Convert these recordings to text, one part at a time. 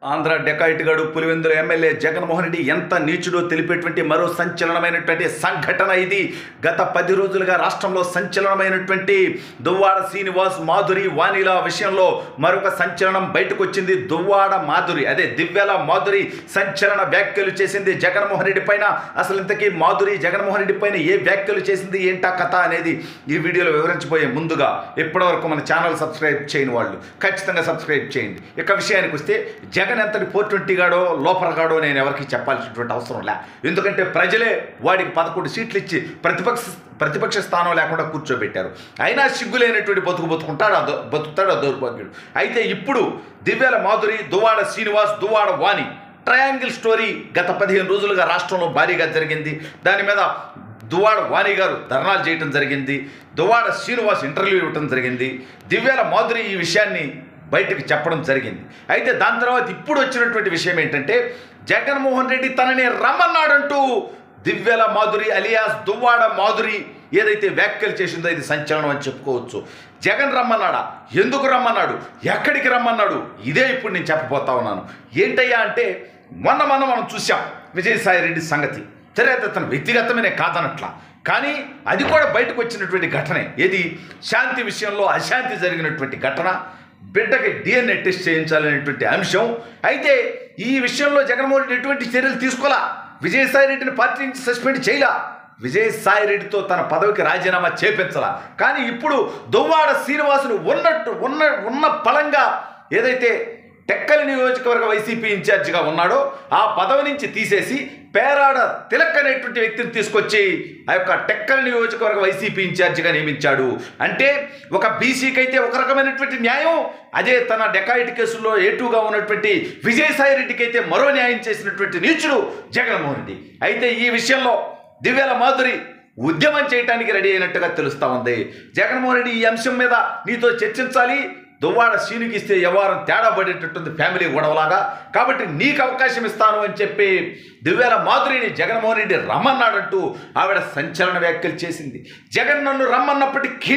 Andhra dacoit గడు Pulivendula MLA Jaganmohan Reddy ఎంత నీచుడో తెలిపేటువంటి మరో సంచలనమైనటువంటి సంఘటన ఇది గత పది రోజులుగా రాష్ట్రంలో సంచలనమైనటువంటి దువ్వాడ శ్రీనివాస్ మాధురి వాణిల విషయంలో మరొక సంచలనం బయటకు వచ్చింది దువ్వాడ మాధురి అదే దివ్యల మాధురి సంచలన వ్యాఖ్యలు చేసింది జగన్మోహన్ రెడ్డి పైన అసలు ఇంతకీ మాధురి జగన్మోహన్ రెడ్డి పైన ఏ వ్యాఖ్యలు చేసింది ఏంటా కథ అనేది ఈ వీడియోలో వివరించబోయే ముందుగా ఇప్పటివరకు మన ఛానల్ సబ్స్క్రైబ్ చేయని వాళ్ళు ఖచ్చితంగా సబ్స్క్రైబ్ చేయండి ఇక విషయానికి వస్తే జగన్ ఎంతటి ఫోర్ ట్వంటీ గాడో లోపలగాడో నేను ఎవరికి చెప్పాల్సినటువంటి అవసరం లే ఎందుకంటే ప్రజలే వాడికి పదకొండు సీట్లు ఇచ్చి ప్రతిపక్ష ప్రతిపక్ష స్థానం లేకుండా కూర్చోబెట్టారు అయినా సిగ్గులేనటువంటి బతుకు బతుకుంటాడు ఆ దౌ- బతుకుతాడు ఆ దౌర్భాగ్యుడు అయితే ఇప్పుడు దివ్యాల మాధురి దువాడ శ్రీనివాస్ దువాడ వాణి ట్రయాంగిల్ స్టోరీ గత పదిహేను రోజులుగా రాష్ట్రంలో భారీగా జరిగింది దాని మీద దువాడ వాణి గారు ధర్నాలు చేయటం జరిగింది దువాడ శ్రీనివాస్ ఇంటర్వ్యూ ఇవ్వటం జరిగింది దివ్యాల మాధురి ఈ విషయాన్ని బయటకు చెప్పడం జరిగింది అయితే దాని తర్వాత ఇప్పుడు వచ్చినటువంటి విషయం ఏంటంటే జగన్మోహన్ రెడ్డి తనని రమ్మన్నాడంటూ దివ్యల మాధురి అలియాస్ దువ్వాడ మాధురి ఏదైతే వ్యాఖ్యలు చేసిందో ఇది సంచలనం అని చెప్పుకోవచ్చు జగన్ రమ్మన్నాడా ఎందుకు రమ్మన్నాడు ఎక్కడికి రమ్మన్నాడు ఇదే ఇప్పుడు నేను చెప్పబోతా ఉన్నాను ఏంటయ్యా అంటే మొన్న మొన్న మనం చూసాం విజయసాయి రెడ్డి సంగతి సరే అది అతను వ్యక్తిగతమైన కాదనట్లా కానీ అది కూడా బయటకు వచ్చినటువంటి ఘటనే ఏది శాంతి విషయంలో అశాంతి జరిగినటువంటి ఘటన బిడ్డకి డిఎన్ఏ టెస్ట్ చేయించాలనేటువంటి అంశం అయితే ఈ విషయంలో జగన్మోహన్ రెడ్డి ఎటువంటి చర్యలు తీసుకోవాలా విజయసాయి రెడ్డిని పార్టీ నుంచి సస్పెండ్ చేయలా విజయసాయి రెడ్డితో తన పదవికి రాజీనామా చేపించాల కానీ ఇప్పుడు దువ్వాడ శ్రీనివాసులు ఉన్నట్టు ఉన్న ఉన్న పలంగా ఏదైతే టెక్కలి నియోజకవర్గ వైసీపీ ఇన్ఛార్జిగా ఉన్నాడో ఆ పదవి నుంచి తీసేసి పేరాడ తిలక్ అనేటువంటి వ్యక్తిని తీసుకొచ్చి ఆ యొక్క టెక్కలి నియోజకవర్గ వైసీపీ ఇన్ఛార్జిగా నియమించాడు అంటే ఒక బీసీకి అయితే ఒక రకమైనటువంటి న్యాయం అదే తన డెకాయిట్ కేసులో ఏటుగా ఉన్నటువంటి విజయసాయి రెడ్డికి అయితే మరో న్యాయం చేసినటువంటి నీచుడు జగన్మోహన్ రెడ్డి అయితే ఈ విషయంలో దివ్యాల మాధురి ఉద్యమం చేయడానికి రెడీ అయినట్టుగా తెలుస్తా ఉంది జగన్మోహన్ రెడ్డి ఈ అంశం మీద నీతో చర్చించాలి దువ్వాడ శ్రీనికి ఇస్తే వ్యవహారం తేడా పడేటట్టుంది ఫ్యామిలీ గొడవలాగా కాబట్టి నీకు అవకాశం ఇస్తాను అని చెప్పి దివ్యాల మాధురిని జగన్మోహన్ రెడ్డి రమ్మన్నాడంటూ ఆవిడ సంచలన వ్యాఖ్యలు చేసింది జగన్ నన్ను రమ్మన్నప్పటికీ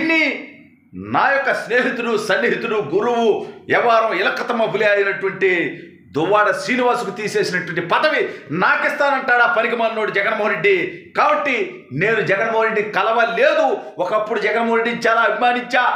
నా యొక్క స్నేహితుడు సన్నిహితుడు గురువు వ్యవహారం ఇలకతమ్మ పులి అయినటువంటి దువ్వాడ శ్రీనివాసుకు తీసేసినటువంటి పదవి నాకిస్తానంటాడా పనికి మన్నోడు జగన్మోహన్ రెడ్డి కాబట్టి నేను జగన్మోహన్ రెడ్డి కలవలేదు ఒకప్పుడు జగన్మోహన్ రెడ్డిని చాలా అభిమానించా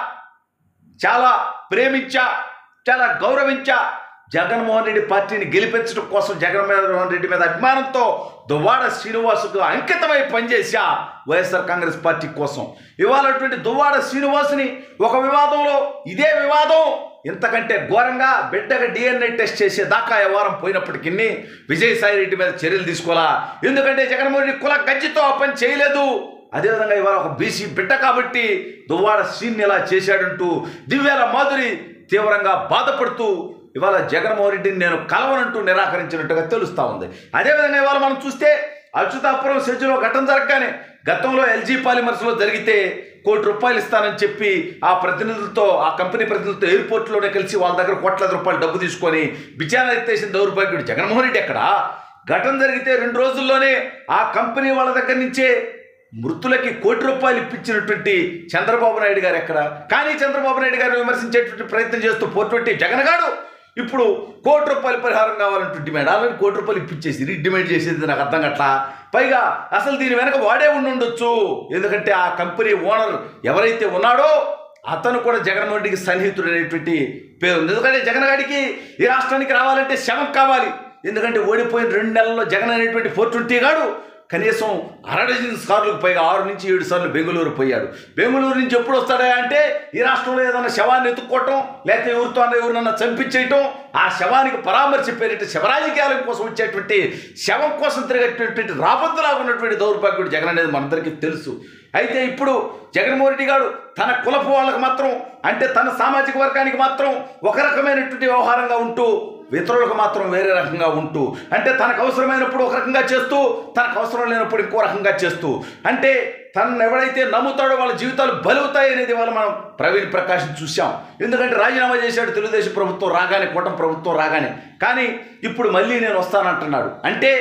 చాలా ప్రేమించా చాలా గౌరవించా జగన్మోహన్ రెడ్డి పార్టీని గెలిపించడం కోసం జగన్మోహన్ రెడ్డి మీద అభిమానంతో దువ్వాడ శ్రీనివాసుకు అంకితమై పనిచేశా వైఎస్ఆర్ కాంగ్రెస్ పార్టీ కోసం ఇవాళటువంటి దువ్వాడ శ్రీనివాసుని ఒక వివాదంలో ఇదే వివాదం ఇంతకంటే ఘోరంగా బిడ్డగా డిఎన్ఏ టెస్ట్ చేసే దాకా వ్యవహారం పోయినప్పటికీ విజయసాయి రెడ్డి మీద చర్యలు తీసుకోవాలా ఎందుకంటే జగన్మోహన్ రెడ్డి కుల గజ్జితో ఆ పని చేయలేదు అదేవిధంగా ఇవాళ ఒక బీసీ బిడ్డ కాబట్టి దువ్వాడ శ్రీని ఇలా చేశాడంటూ దివ్యాల మాధురి తీవ్రంగా బాధపడుతూ ఇవాళ జగన్మోహన్ రెడ్డిని నేను కలవనంటూ నిరాకరించినట్టుగా తెలుస్తూ ఉంది అదేవిధంగా ఇవాళ మనం చూస్తే అచ్యుతాపురం సెజ్జులో ఘటన జరగగానే గతంలో ఎల్జీ పాలిమర్స్లో జరిగితే కోటి రూపాయలు ఇస్తానని చెప్పి ఆ ప్రతినిధులతో ఆ కంపెనీ ప్రతినిధులతో ఎయిర్పోర్ట్లోనే కలిసి వాళ్ళ దగ్గర కోట్లాది రూపాయలు డబ్బు తీసుకొని విచారణ ఎత్తేసిన దౌర్భాగ్యుడు జగన్మోహన్ రెడ్డి ఎక్కడ ఘటన జరిగితే రెండు రోజుల్లోనే ఆ కంపెనీ వాళ్ళ దగ్గర నుంచే మృతులకి కోటి రూపాయలు ఇప్పించినటువంటి చంద్రబాబు నాయుడు గారు ఎక్కడ కానీ చంద్రబాబు నాయుడు గారిని విమర్శించేటువంటి ప్రయత్నం చేస్తూ పోటువంటి జగన్ గారు ఇప్పుడు కోటి రూపాయల పరిహారం కావాలంటూ డిమాండ్ ఆల్రెడీ కోటి రూపాయలు ఇప్పించేసి రీ డిమాండ్ చేసేది నాకు అర్థం కట్లా పైగా అసలు దీని వెనక వాడే ఉండి ఉండొచ్చు ఎందుకంటే ఆ కంపెనీ ఓనర్ ఎవరైతే ఉన్నాడో అతను కూడా జగన్మోహన్ రెడ్డికి సన్నిహితుడు అనేటువంటి పేరు ఉంది ఎందుకంటే జగన్ గారికి ఈ రాష్ట్రానికి రావాలంటే శవం కావాలి ఎందుకంటే ఓడిపోయిన రెండు నెలల్లో జగన్ అనేటువంటి ఫోర్ ట్వంటీ గాడు కనీసం అర డజన్ సార్లకు పైగా ఆరు నుంచి ఏడు సార్లు బెంగళూరు పోయాడు బెంగళూరు నుంచి ఎప్పుడు వస్తాడా అంటే ఈ రాష్ట్రంలో ఏదైనా శవాన్ని ఎత్తుక్కోవటం లేకపోతే ఎవరితో అన్న ఎవరినన్నా చంపించేయటం ఆ శవానికి పరామర్శ పేరిట శవరాజకీయాల కోసం వచ్చేటువంటి శవం కోసం తిరిగేటటువంటి రాబద్దులాగా ఉన్నటువంటి దౌర్భాగ్యుడు జగన్ అనేది మనందరికీ తెలుసు అయితే ఇప్పుడు జగన్మోహన్ రెడ్డి గారు తన కులపు వాళ్ళకు మాత్రం అంటే తన సామాజిక వర్గానికి మాత్రం ఒక రకమైనటువంటి వ్యవహారంగా ఉంటూ ఇతరులకు మాత్రం వేరే రకంగా ఉంటూ అంటే తనకు అవసరమైనప్పుడు ఒక రకంగా చేస్తూ తనకు అవసరం లేనప్పుడు ఇంకో రకంగా చేస్తూ అంటే తనను ఎవడైతే నమ్ముతాడో వాళ్ళ జీవితాలు బలవుతాయి అనేది వాళ్ళ మనం ప్రవీణ్ ప్రకాష్ చూసాం ఎందుకంటే రాజీనామా చేశాడు తెలుగుదేశం ప్రభుత్వం రాగానే కూటమి ప్రభుత్వం రాగానే కానీ ఇప్పుడు మళ్ళీ నేను వస్తానంటున్నాడు అంటే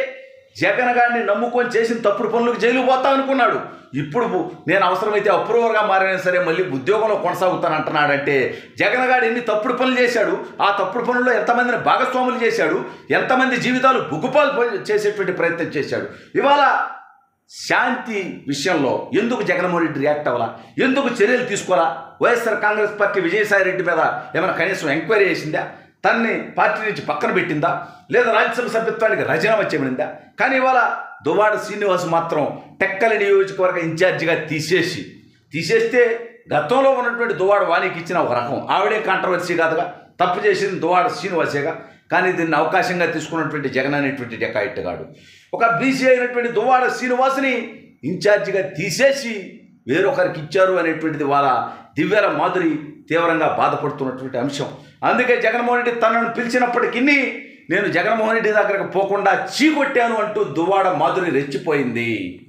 జగన్ గారిని నమ్ముకొని చేసిన తప్పుడు పనులకు జైలు పోతా అనుకున్నాడు ఇప్పుడు నేను అవసరమైతే అప్రూవర్గా మారైనా సరే మళ్ళీ ఉద్యోగంలో కొనసాగుతాను అంటున్నాడంటే జగన్ గారు ఎన్ని తప్పుడు పనులు చేశాడు ఆ తప్పుడు పనుల్లో ఎంతమందిని భాగస్వాములు చేశాడు ఎంతమంది జీవితాలు బుగ్గుపాలు పో- చేసేటువంటి ప్రయత్నం చేశాడు ఇవాళ శాంతి విషయంలో ఎందుకు జగన్మోహన్ రెడ్డి రియాక్ట్ అవ్వాలా ఎందుకు చర్యలు తీసుకోవాలా YSR Congress party Vijayasai Reddy మీద ఏమైనా కనీసం ఎంక్వైరీ చేసిందా తన్ని పార్టీ నుంచి పక్కన పెట్టిందా లేదా రాజ్యసభ సభ్యత్వానికి రాజీనామా చేయబడిందా కానీ ఇవాళ దువాడ శ్రీనివాస్ మాత్రం టెక్కలి నియోజకవర్గ ఇన్ఛార్జిగా తీసేసి తీసేస్తే గతంలో ఉన్నటువంటి దువాడ వానికి ఇచ్చిన ఒక రకం ఆవిడే కాంట్రవర్సీ కాదుగా తప్పు చేసింది దువాడ శ్రీనివాసేగా కానీ దీన్ని అవకాశంగా తీసుకున్నటువంటి జగన్ అనేటువంటి డెకాయిట్టుగాడు ఒక బీసీ అయినటువంటి దువ్వాడ శ్రీనివాసుని ఇన్ఛార్జిగా తీసేసి వేరొకరికి ఇచ్చారు అనేటువంటిది వాళ్ళ దివ్యాల మాధురి తీవ్రంగా బాధపడుతున్నటువంటి అంశం అందుకే జగన్మోహన్ రెడ్డి తనను పిలిచినప్పటికీ నేను జగన్మోహన్ రెడ్డి దగ్గరకు పోకుండా చీకొట్టాను అంటూ దువ్వాడ మాధురి రెచ్చిపోయింది